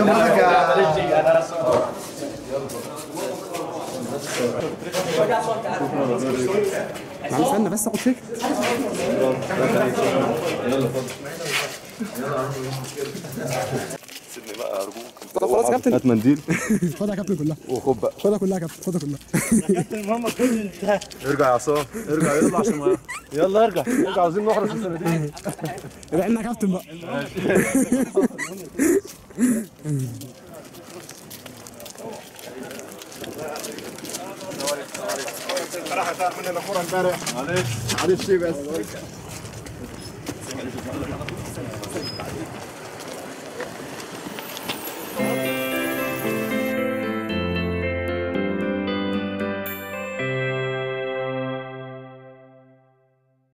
كم مرة يا معلش استنى بس اخد فكره سيبني بقى ارجوك طب خلاص يا كابتن هات منديل خدها يا كابتن كلها وخد بقى خدها كلها يا كابتن خدها كلها ارجع يا عصام ارجع يلا عشان ما يلا ارجع ارجع عاوزين نخرج في السنتين ابعد لنا يا كابتن بقى صراحة صار مننا كورة امبارح معلش معلش بس